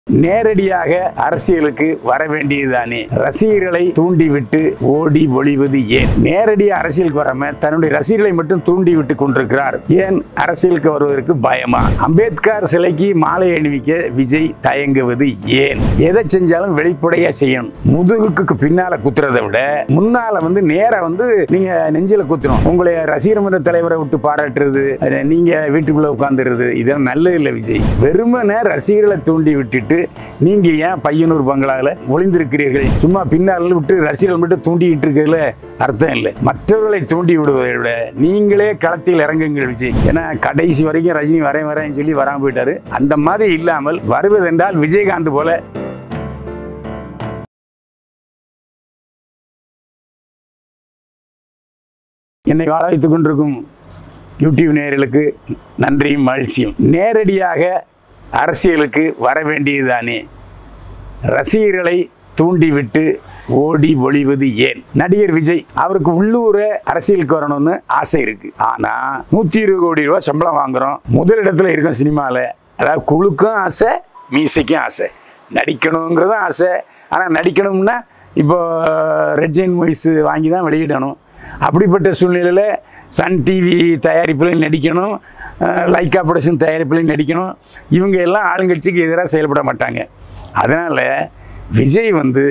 நேரடியாக அரசியலுக்கு வர வேண்டியதுதானே ரசிகர்களை தூண்டிவிட்டு ஓடி ஒளிவது ஏன் நேரடி அரசியலுக்கு வராம தன்னுடைய ரசிகர்களை மட்டும் தூண்டி விட்டு கொண்டிருக்கிறார் ஏன் அரசியலுக்கு வருவதற்கு பயமா அம்பேத்கர் சிலைக்கு மாலை அணிவிக்க விஜய் தயங்குவது ஏன் எதை செஞ்சாலும் வெளிப்படையா செய்யணும் முதுகுக்கு பின்னால குத்துறதை விட முன்னால வந்து நேரா வந்து நீங்க நெஞ்சில குத்தணும் உங்களை ரசிகர் மன்ற தலைவரை விட்டு பாராட்டுறது அஹ் நீங்க வீட்டுக்குள்ள உட்காந்துருது இதெல்லாம் நல்லது இல்லை விஜய் வெறுமனே ரசிகர்களை தூண்டி விட்டுட்டு நீங்க ஏன் பையனூர் பங்களாவில் ஒளிந்திருக்கிறீர்கள் சும்மா பின்னால் விட்டு ரசிகர்கள் மட்டும் தூண்டிக்கிட்டு இருக்கிறதுல அர்த்தம் இல்லை மற்றவர்களை தூண்டி விடுவதை விட நீங்களே களத்தில் இறங்குங்கள் விஜய் ஏன்னா கடைசி வரைக்கும் ரஜினி வரேன் வரேன்னு சொல்லி வராம போயிட்டாரு அந்த மாதிரி இல்லாமல் வருவதென்றால் விஜயகாந்த் போல என்னை வாழ வைத்துக் கொண்டிருக்கும் யூடியூப் நேயர்களுக்கு நன்றியும் மகிழ்ச்சியும் நேரடியாக அரசியலுக்கு வர வேண்டியதுதானே ரசிகர்களை தூண்டிவிட்டு ஓடி ஒளிவது ஏன் நடிகர் விஜய் அவருக்கு உள்ளூர அரசியலுக்கு வரணும்னு ஆசை இருக்கு ஆனா நூத்தி இருபது கோடி ரூபாய் சம்பளம் வாங்குறோம் முதல் இடத்துல இருக்கும் சினிமாவில் அதாவது குழுக்கும் ஆசை மீசைக்கும் ஆசை நடிக்கணுங்கிறதும் ஆசை ஆனால் நடிக்கணும்னா இப்போ ரெட் ஜெயின் மூவிஸ் வாங்கி தான் வெளியிடணும் அப்படிப்பட்ட சூழ்நிலையில் சன் டிவி தயாரிப்புலையும் நடிக்கணும் அஹ் லைக்கா ப்ரொடக்ஷன் தயாரிப்புலையும் நடிக்கணும் இவங்க எல்லாம் ஆளுங்கட்சிக்கு எதிராக செயல்பட மாட்டாங்க அதனால் விஜய் வந்து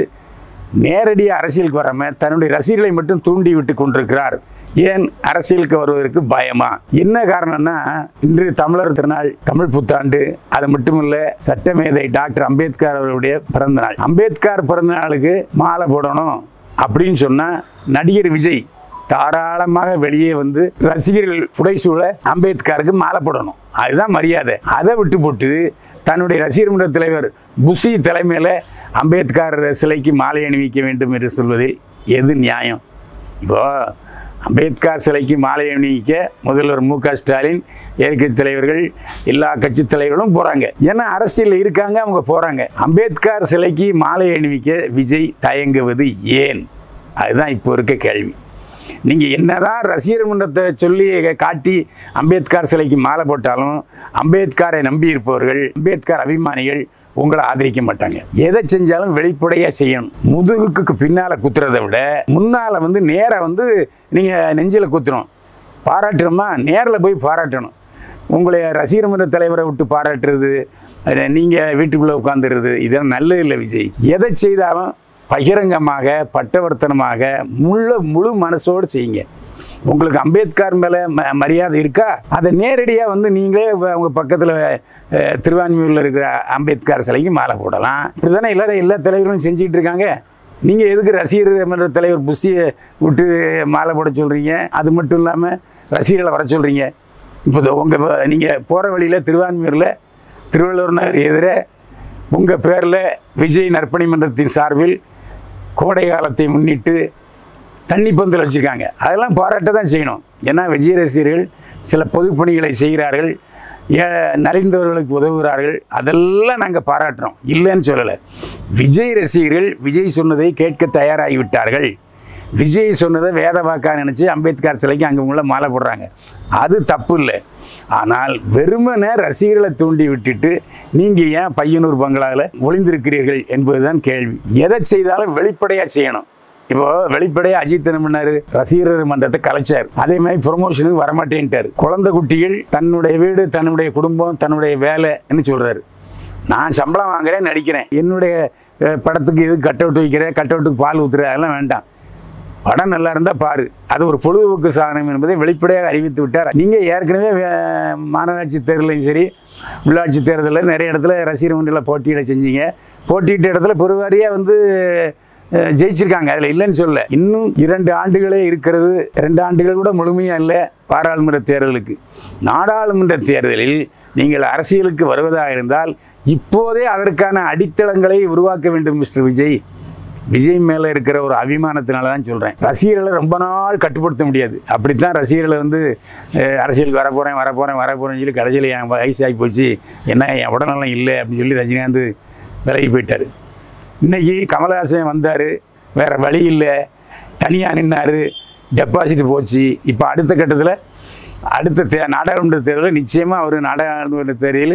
நேரடி அரசியலுக்கு வராமல் தன்னுடைய ரசிகர்களை மட்டும் தூண்டி விட்டு கொண்டிருக்கிறார் ஏன் அரசியலுக்கு வருவதற்கு பயமா என்ன காரணம்னா இன்று தமிழர் திருநாள் தமிழ் புத்தாண்டு அது மட்டுமில்ல சட்டமேதை டாக்டர் அம்பேத்கர் அவருடைய பிறந்த நாள் அம்பேத்கர் பிறந்த நாளுக்கு மாலை போடணும் அப்படின்னு சொன்னா நடிகர் விஜய் தாராளமாக வெளியே வந்து ரசிகர்கள் புடைசூழ அம்பேத்கருக்கு மாலை போடணும் அதுதான் மரியாதை அதை விட்டு போட்டு தன்னுடைய ரசிகர் மன்ற தலைவர் புஷி தலைமையில் அம்பேத்கர் சிலைக்கு மாலை அணிவிக்க வேண்டும் என்று சொல்வதில் எது நியாயம் இப்போ அம்பேத்கர் சிலைக்கு மாலை அணிவிக்க முதல்வர் மு க ஸ்டாலின் எதிர்க்கட்சி தலைவர்கள் எல்லா கட்சி தலைவர்களும் போகிறாங்க ஏன்னா அரசியலில் இருக்காங்க அவங்க போகிறாங்க அம்பேத்கர் சிலைக்கு மாலை அணிவிக்க விஜய் தயங்குவது ஏன் அதுதான் இப்போ இருக்க கேள்வி நீங்கள் என்னதான் ரசிகர் மன்றத்தை சொல்லி காட்டி அம்பேத்கர் சிலைக்கு மாலை போட்டாலும் அம்பேத்கரை நம்பி இருப்பவர்கள் அம்பேத்கர் அபிமானிகள் உங்களை ஆதரிக்க மாட்டாங்க எதை செஞ்சாலும் வெளிப்படையாக செய்யணும் முதுகுக்கு பின்னால் குத்துறதை விட முன்னால் வந்து நேராக வந்து நீங்கள் நெஞ்சில் குத்துறோம் பாராட்டுறோமா நேரில் போய் பாராட்டணும் உங்களை ரசிகர் மன்ற தலைவரை விட்டு பாராட்டுறது நீங்கள் வீட்டுக்குள்ளே உட்காந்துருது இதெல்லாம் நல்லது இல்லை விஜய் எதை செய்தாலும் பகிரங்கமாக பட்டவர்த்தனமாக முழு முழு மனசோடு செய்யுங்க உங்களுக்கு அம்பேத்கர் மேலே ம மரியாதை இருக்கா அதை நேரடியாக வந்து நீங்களே வ- உங்க பக்கத்தில் திருவான்மியூரில் இருக்கிற அம்பேத்கர் சிலைக்கு மாலை போடலாம் இப்படி தானே எல்லாரும் எல்லா தலைவர்களும் செஞ்சிட்டு இருக்காங்க நீங்கள் எதுக்கு ரசிகர் மன்ற தலைவர் புஷியை விட்டு மாலை போட சொல்கிறீங்க அது மட்டும் இல்லாமல் ரசிகர்களை வர சொல்கிறீங்க இப்போ உங்கள் நீங்கள் போகிற வழியில் திருவான்மியூரில் திருவள்ளுவர் நகர் எதிர உங்கள் பேரில் விஜய் நற்பணி மன்றத்தின் சார்பில் கோடை காலத்தை முன்னிட்டு தண்ணி பந்தல் வச்சுருக்காங்க அதெல்லாம் பாராட்ட தான் செய்யணும் ஏன்னா விஜய் ரசிகர்கள் சில பொதுப்பணிகளை செய்கிறார்கள் ஏ நலிந்தவர்களுக்கு உதவுகிறார்கள் அதெல்லாம் நாங்கள் பாராட்டுறோம் இல்லைன்னு சொல்லலை விஜய் ரசிகர்கள் விஜய் சொன்னதை கேட்க தயாராகிவிட்டார்கள் விஜய் சொன்னதை வேத வாக்கா நினச்சி அம்பேத்கர் சிலைக்கு அங்கே உள்ள மாலை போடுறாங்க அது தப்பு இல்லை ஆனால் வெறுமனே ரசிகர்களை தூண்டி விட்டுட்டு நீங்கள் ஏன் பையனூர் பங்களாவில் ஒளிந்திருக்கிறீர்கள் என்பதுதான் கேள்வி எதை செய்தாலும் வெளிப்படையாக செய்யணும் இப்போ வெளிப்படையாக அஜித் என்ன பண்ணாரு ரசிகர் மன்றத்தை கலைச்சார் அதே மாதிரி ப்ரொமோஷனுக்கு வரமாட்டேன்ட்டார் குழந்தை குட்டிகள் தன்னுடைய வீடு தன்னுடைய குடும்பம் தன்னுடைய வேலைன்னு சொல்றாரு நான் சம்பளம் வாங்குறேன் நடிக்கிறேன் என்னுடைய அஹ், படத்துக்கு எது கட் அவுட் வைக்கிறேன் கட் அவுட்டுக்கு பால் ஊத்துற அதெல்லாம் வேண்டாம் படம் நல்லா இருந்தால் பாரு அது ஒரு பொழுதுபோக்கு சாதனம் என்பதை வெளிப்படையாக அறிவித்து விட்டார் நீங்கள் ஏற்கனவே வே- மாநகராட்சி தேர்தலையும் சரி உள்ளாட்சி தேர்தலில் நிறைய இடத்துல ரசிகர் மன்றத்தில் போட்டியிட செஞ்சீங்க போட்டியிட்ட இடத்துல பெருவாரியாக வந்து அஹ், ஜெயிச்சிருக்காங்க அதில் இல்லைன்னு சொல்ல இன்னும் இரண்டு ஆண்டுகளே இருக்கிறது ரெண்டு ஆண்டுகள் கூட முழுமையாக இல்லை பாராளுமன்ற தேர்தலுக்கு நாடாளுமன்ற தேர்தலில் நீங்கள் அரசியலுக்கு வருவதாக இருந்தால் இப்போதே அதற்கான அடித்தளங்களை உருவாக்க வேண்டும் மிஸ்டர் விஜய் விஜய் மேலே இருக்கிற ஒரு அபிமானத்தினால தான் சொல்கிறேன் ரசிகர்களை ரொம்ப நாள் கட்டுப்படுத்த முடியாது அப்படித்தான் ரசிகர்களை வந்து அஹ், அரசியலுக்கு வரப்போகிறேன் வரப்போகிறேன் வரப்போகிறேன்னு சொல்லி கடைசியில் என் வயசாகி போச்சு என்ன என் உடல்நலம் இல்லை அப்படின்னு சொல்லி ரஜினிகாந்த் விலகி போயிட்டார் இன்னைக்கு கமலஹாசன் வந்தார் வேறு வழி இல்லை தனியாக நின்னார் டெபாசிட் போச்சு இப்போ அடுத்த கட்டத்தில் அடுத்த தே நாடாளுமன்ற தேர்தலில் நிச்சயமாக அவர் நாடாளுமன்ற தேர்தலில்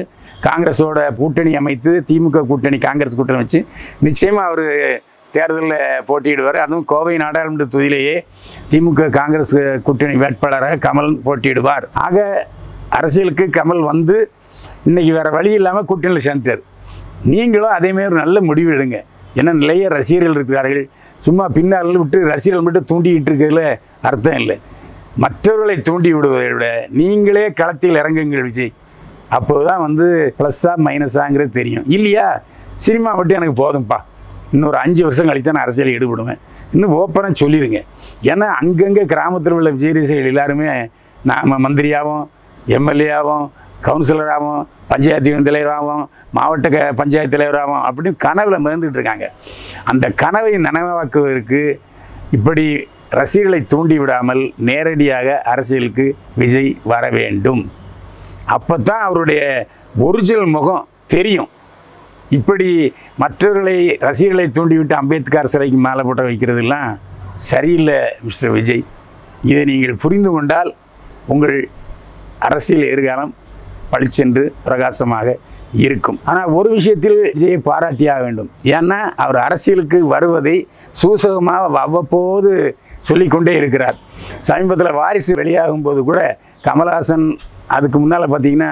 காங்கிரஸோட கூட்டணி அமைத்து திமுக கூட்டணி காங்கிரஸ் கூட்டணி வச்சு நிச்சயமாக அவர் தேர்தலில் போட்டியிடுவார் அதுவும் கோவை நாடாளுமன்ற தொகுதியிலேயே திமுக காங்கிரஸ் கூட்டணி வேட்பாளராக கமல் போட்டியிடுவார் ஆக அரசியலுக்கு கமல் வந்து இன்னைக்கு வேற வழி இல்லாமல் கூட்டணியில் சேர்ந்துட்டார் நீங்களும் அதேமாதிரி ஒரு நல்ல முடிவு எடுங்க ஏன்னா நிறைய ரசிகர்கள் இருக்கிறார்கள் சும்மா பின்னால் விட்டு ரசிகர்கள் மட்டும் தூண்டிக்கிட்டு இருக்கிறதுல அர்த்தம் இல்லை மற்றவர்களை தூண்டி விடுவதை விட நீங்களே களத்தில் இறங்குங்கள் விஜய் அப்போது தான் வந்து ப்ளஸ்ஸா மைனஸாங்கிறது தெரியும் இல்லையா சினிமா மட்டும் எனக்கு போதும்ப்பா இன்னொரு அஞ்சு வருஷம் கழித்து நான் அரசியல் ஈடுபடுவேன் இன்னும் ஓப்பனாக சொல்லிடுங்க ஏன்னா அங்கங்கே கிராமத்தில் உள்ள விஜய் ரசிகர்கள் எல்லாருமே நாம் மந்திரியாகவும் எம்எல்ஏவாகவும் கவுன்சிலராகவும் பஞ்சாயத்து தலைவராகவும் மாவட்ட க பஞ்சாயத்து தலைவராகவும் அப்படின்னு கனவில் மிதந்துட்டு இருக்காங்க அந்த கனவை நனவாக்குவதற்கு இப்படி ரசிகர்களை தூண்டி விடாமல் நேரடியாக அரசியலுக்கு விஜய் வர வேண்டும் அப்போ தான் அவருடைய ஒரிஜினல் முகம் தெரியும் இப்படி மற்றவர்களை ரசிகர்களை தூண்டிவிட்டு அம்பேத்கர் சிலைக்கு மாலை போட்ட வைக்கிறதெல்லாம் சரியில்லை மிஸ்டர் விஜய் இதை நீங்கள் புரிந்து கொண்டால் உங்கள் அரசியல் எதிர்காலம் பளிச்சென்று பிரகாசமாக இருக்கும் ஆனால் ஒரு விஷயத்தில் விஜயை பாராட்டியாக வேண்டும் ஏன்னா அவர் அரசியலுக்கு வருவதை சூசகமாக அவ்வப்போது சொல்லிக்கொண்டே இருக்கிறார் சமீபத்தில் வாரிசு வெளியாகும் போது கூட கமல்ஹாசன் அதுக்கு முன்னால் பார்த்தீங்கன்னா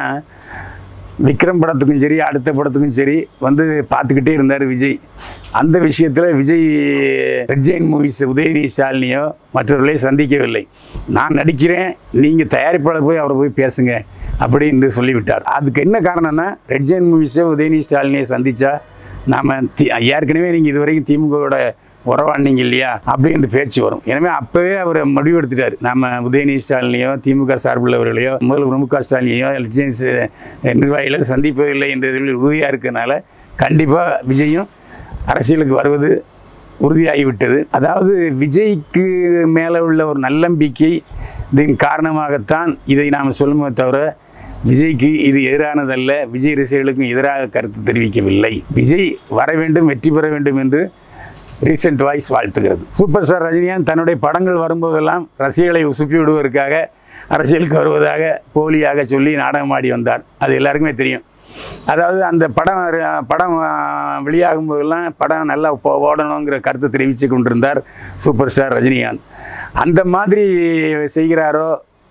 விக்ரம் படத்துக்கும் சரி அடுத்த படத்துக்கும் சரி வந்து பார்த்துக்கிட்டே இருந்தார் விஜய் அந்த விஷயத்தில் Vijay Red Giant Movies Udhayanidhi ஸ்டாலினியோ மற்றவர்களையோ சந்திக்கவில்லை நான் நடிக்கிறேன் நீங்கள் தயாரிப்பாளர் போய் அவரை போய் பேசுங்க அப்படின்னு சொல்லிவிட்டார் அதுக்கு என்ன காரணம்னா ரெட் ஜெயின் மூவிஸை உதயநிதி ஸ்டாலினியை சந்தித்தா நாம் தி ஏற்கனவே நீங்கள் இது வரைக்கும் திமுகவோட உறவாண்டிங்க இல்லையா அப்படின்ற பேச்சு வரும் எனவே அப்போவே அவர் முடிவெடுத்துட்டார் நம்ம உதயநிதி ஸ்டாலினையோ திமுக சார்புள்ளவர்களையோ முதல்வர் மு க ஸ்டாலினையோ விஜய் நிர்வாகிகளோ சந்திப்பதில்லை என்றதில் உறுதியாக இருக்கிறதுனால கண்டிப்பாக விஜயும் அரசியலுக்கு வருவது உறுதியாகிவிட்டது அதாவது விஜய்க்கு மேலே உள்ள ஒரு நல்லம்பிக்கை இதன் காரணமாகத்தான் இதை நாம் சொல்லுமே தவிர விஜய்க்கு இது எதிரானதல்ல விஜய் ரசிகர்களுக்கும் எதிராக கருத்து தெரிவிக்கவில்லை விஜய் வர வேண்டும் வெற்றி பெற வேண்டும் என்று ரீசெண்ட் வாய்ஸ் வாழ்த்துகிறது சூப்பர் ஸ்டார் ரஜினிகாந்த் தன்னுடைய படங்கள் வரும்போதெல்லாம் ரசிகர்களை உசுப்பி விடுவதற்காக அரசியலுக்கு வருவதாக போலியாக சொல்லி நாடகமாடி வந்தார் அது எல்லாருக்குமே தெரியும் அதாவது அந்த படம் படம் வெளியாகும் போதெல்லாம் படம் நல்லா போ- ஓடணுங்கிற கருத்தை தெரிவித்து கொண்டிருந்தார் சூப்பர் ஸ்டார் ரஜினிகாந்த் அந்த மாதிரி செய்கிறாரோ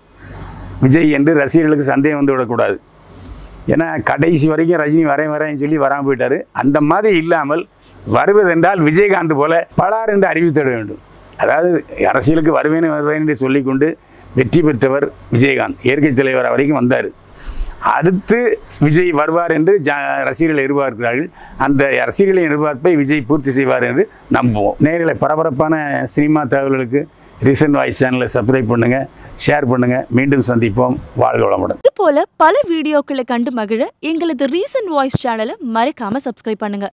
விஜய் என்று ரசிகர்களுக்கு சந்தேகம் வந்து விடக்கூடாது ஏன்னா கடைசி வரைக்கும் ரஜினி வரேன் வரேன்னு சொல்லி வராமல் போயிட்டாரு அந்த மாதிரி இல்லாமல் வருவதென்றால் விஜயகாந்த் போல பலார் என்று அறிவித்திட வேண்டும் அதாவது அரசியலுக்கு வருவேன் வருவேன் என்று சொல்லிக்கொண்டு வெற்றி பெற்றவர் விஜயகாந்த் இயற்கை தலைவர் வரைக்கும் வந்தார் அடுத்து விஜய் வருவார் என்று ஜ ரசிகர்கள் எதிர்பார்க்கிறார்கள் அந்த ரசிகர்களின் எதிர்பார்ப்பை விஜய் பூர்த்தி செய்வார் என்று நம்புவோம் நேரில் பரபரப்பான சினிமா தகவல்களுக்கு ரீசன்ட் வாய்ஸ் சேனலை சப்ஸ்கிரைப் பண்ணுங்கள் ஷேர் பண்ணுங்கள் மீண்டும் சந்திப்போம் வாழ்க வளமுடன் இது போல பல வீடியோக்களை கண்டு மகிழ எங்களது ரீசன்ட் வாய்ஸ் சேனலை மறக்காம சப்ஸ்கிரைப் பண்ணுங்க